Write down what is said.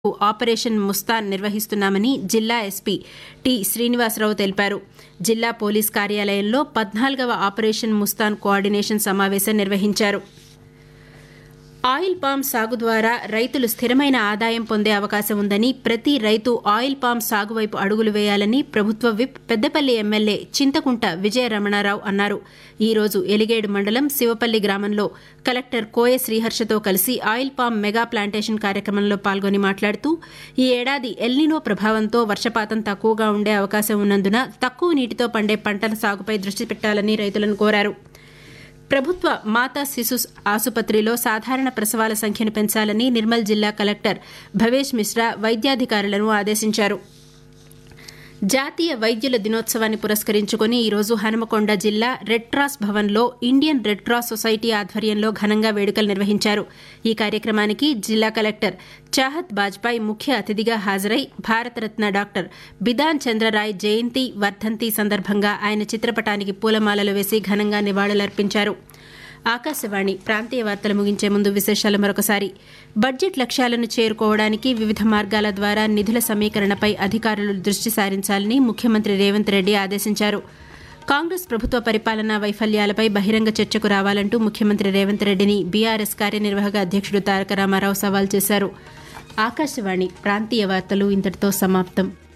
operation ముస్తాన్ నిర్వహిస్తున్నామని జిల్లా SP T Srinivasarao తెలిపారు జిల్లా పోలీస్ కార్యాలయంలో పద్నాలుగవ ఆపరేషన్ ముస్తాన్ కోఆర్డినేషన్ సమావేశం నిర్వహించారు ఆయిల్ పామ్ సాగు ద్వారా రైతులు స్థిరమైన ఆదాయం పొందే అవకాశం ఉందని ప్రతి రైతు ఆయిల్ పామ్ సాగు వైపు అడుగులు వేయాలని ప్రభుత్వ విప్ పెద్దపల్లి ఎమ్మెల్యే చింతకుంట విజయ రమణారావు అన్నారు ఈ రోజు ఎలిగేడు మండలం శివపల్లి గ్రామంలో కలెక్టర్ కోయ శ్రీహర్షతో కలిసి ఆయిల్ పామ్ మెగా ప్లాంటేషన్ కార్యక్రమంలో పాల్గొని మాట్లాడుతూ ఈ ఏడాది ఎల్నినో ప్రభావంతో వర్షపాతం తక్కువగా ఉండే అవకాశం ఉన్నందున తక్కువ నీటితో పండే పంటల సాగుపై దృష్టి పెట్టాలని రైతులను కోరారు ప్రభుత్వ మాతా శిశు ఆసుపత్రిలో సాధారణ ప్రసవాల సంఖ్యను పెంచాలని నిర్మల్ జిల్లా కలెక్టర్ భవేష్ మిశ్రా వైద్యాధికారులను ఆదేశించారు జాతీయ వైద్యుల దినోత్సవాన్ని పురస్కరించుకుని ఈరోజు హనుమకొండ జిల్లా రెడ్ క్రాస్ భవన్లో ఇండియన్ రెడ్ క్రాస్ సొసైటీ ఆధ్వర్యంలో ఘనంగా వేడుకలు నిర్వహించారు ఈ కార్యక్రమానికి జిల్లా కలెక్టర్ చాహత్ బాజ్పాయ్ ముఖ్య అతిథిగా హాజరై భారతరత్న డాక్టర్ బిధాన్ చంద్రరాయ్ జయంతి వర్ధంతి సందర్భంగా ఆయన చిత్రపటానికి పూలమాలలు వేసి ఘనంగా నివాళులర్పించారు ఆకాశవాణి ప్రాంతీయ వార్తలు ముగించే ముందు విశేషాలు మరొకసారి బడ్జెట్ లక్ష్యాలను చేరుకోవడానికి వివిధ మార్గాల ద్వారా నిధుల సమీకరణపై అధికారులు దృష్టి సారించాలని ముఖ్యమంత్రి రేవంత్ రెడ్డి ఆదేశించారు కాంగ్రెస్ ప్రభుత్వ పరిపాలనా వైఫల్యాలపై బహిరంగ చర్చకు రావాలంటూ ముఖ్యమంత్రి రేవంత్ రెడ్డిని బీఆర్ఎస్ కార్యనిర్వాహక అధ్యక్షుడు తారక రామారావు సవాల్ చేశారు ఆకాశవాణి ప్రాంతీయ వార్తలు ఇంతటితో సమాప్తం